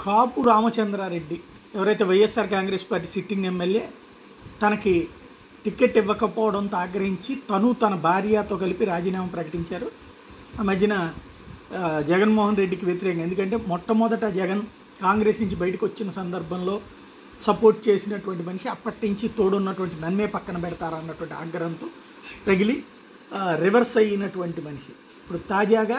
కాపు రామచంద్రారెడ్డి ఎవరైతే YSR Congress party sitting MLA తనకి ticket ఇవ్వకపోవడంతో ఆగ్రహించి తను తన భార్యతో కలిపి రాజీనామా ప్రకటించారు ఆ మధ్యన ఆ, జగన్మోహన్ రెడ్డికి వ్యతిరేకంగా ఎందుకంటే మొట్టమొదట జగన్ కాంగ్రెస్ నుంచి బయటకు వచ్చిన సందర్భంలో సపోర్ట్ చేసినటువంటి మనిషి అప్పటి నుంచి తోడున్నటువంటి నన్నే పక్కన పెడతారా అన్నటువంటి ఆగ్రహంతో రగిలి ఆ, రివర్స్ అయినటువంటి మనిషి ఇప్పుడు తాజాగా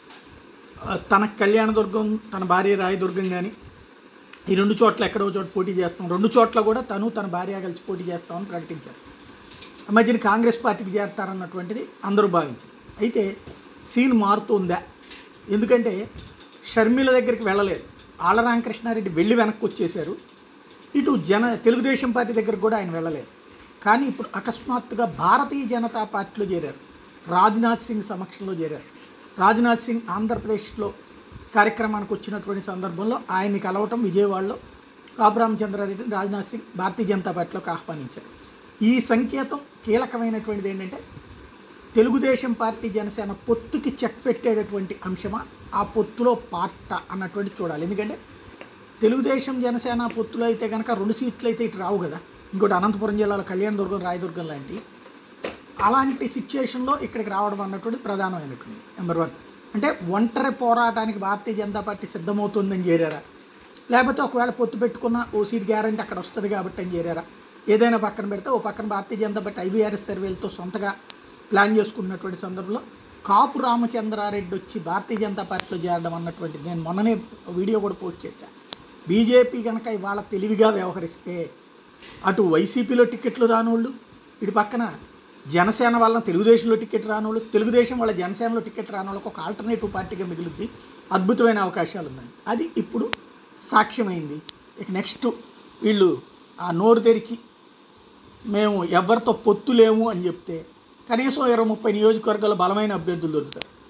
ఆ, తన కళ్యాణదుర్గం తన భార్య రాయదుర్గం కానీ ఈ రెండు చోట్ల ఎక్కడో చోట పోటీ చేస్తాం రెండు చోట్ల కూడా తను తన భార్య కలిసి పోటీ చేస్తామని ప్రకటించారు ఆ మధ్యన కాంగ్రెస్ పార్టీకి చేరతారన్నటువంటిది అందరూ భావించారు అయితే సీన్ మారుతుందా ఎందుకంటే షర్మిల దగ్గరికి వెళ్ళలేదు ఆళ్ళ రామకృష్ణారెడ్డి వెళ్ళి వెనక్కి వచ్చేశారు ఇటు జన తెలుగుదేశం పార్టీ దగ్గరికి కూడా ఆయన వెళ్ళలేదు కానీ ఇప్పుడు అకస్మాత్తుగా భారతీయ జనతా పార్టీలో చేరారు రాజ్నాథ్ సింగ్ సమక్షంలో చేరారు రాజ్నాథ్ సింగ్ ఆంధ్రప్రదేశ్లో కార్యక్రమానికి వచ్చినటువంటి సందర్భంలో ఆయన్ని కలవటం విజయవాడలో కాపు రామచంద్రారెడ్డిని రాజ్నాథ్ సింగ్ భారతీయ జనతా పార్టీలోకి ఆహ్వానించారు ఈ సంకేతం కీలకమైనటువంటిది ఏంటంటే తెలుగుదేశం పార్టీ జనసేన పొత్తుకి చెక్ పెట్టేటటువంటి అంశమా ఆ పొత్తులో పార్ట అన్నటువంటి చూడాలి ఎందుకంటే తెలుగుదేశం జనసేన పొత్తులో అయితే కనుక రెండు సీట్లు అయితే ఇటు రావు కదా ఇంకోటి అనంతపురం జిల్లాలో కళ్యాణదుర్గం రాయదుర్గం లాంటి అలాంటి సిచ్యుయేషన్లో ఇక్కడికి రావడం అన్నటువంటి ప్రధానమైనటువంటి నెంబర్ వన్ అంటే ఒంటరి పోరాటానికి భారతీయ జనతా పార్టీ సిద్ధమవుతుందని చేరారా లేకపోతే ఒకవేళ పొత్తు పెట్టుకున్న ఓ సీట్ గ్యారంటీ అక్కడ వస్తుంది కాబట్టి అని చేరారా ఏదైనా పక్కన పెడితే ఓ పక్కన భారతీయ జనతా పార్టీ ఐవీఆర్ఎస్ సర్వేలతో సొంతగా ప్లాన్ చేసుకున్నటువంటి సందర్భంలో కాపు రామచంద్రారెడ్డి వచ్చి భారతీయ జనతా పార్టీలో చేరడం అన్నటువంటిది నేను మొన్ననే వీడియో కూడా పోస్ట్ చేశాను బీజేపీ కనుక ఇవాళ తెలివిగా వ్యవహరిస్తే అటు వైసీపీలో టికెట్లు రానోళ్ళు ఇటు పక్కన జనసేన వలన తెలుగుదేశంలో టికెట్ రానోళ్ళు తెలుగుదేశం వాళ్ళ జనసేనలో టికెట్ రానోళ్ళకి ఒక ఆల్టర్నేటివ్ పార్టీగా మిగులుద్ది అద్భుతమైన అవకాశాలు ఉన్నాయి అది ఇప్పుడు సాక్ష్యమైంది ఇక నెక్స్ట్ వీళ్ళు ఆ నోరు తెరిచి మేము ఎవరితో పొత్తు లేము అని చెప్తే కనీసం ఇరవై ముప్పై నియోజకవర్గాల్లో బలమైన అభ్యర్థులు దొరుకుతారు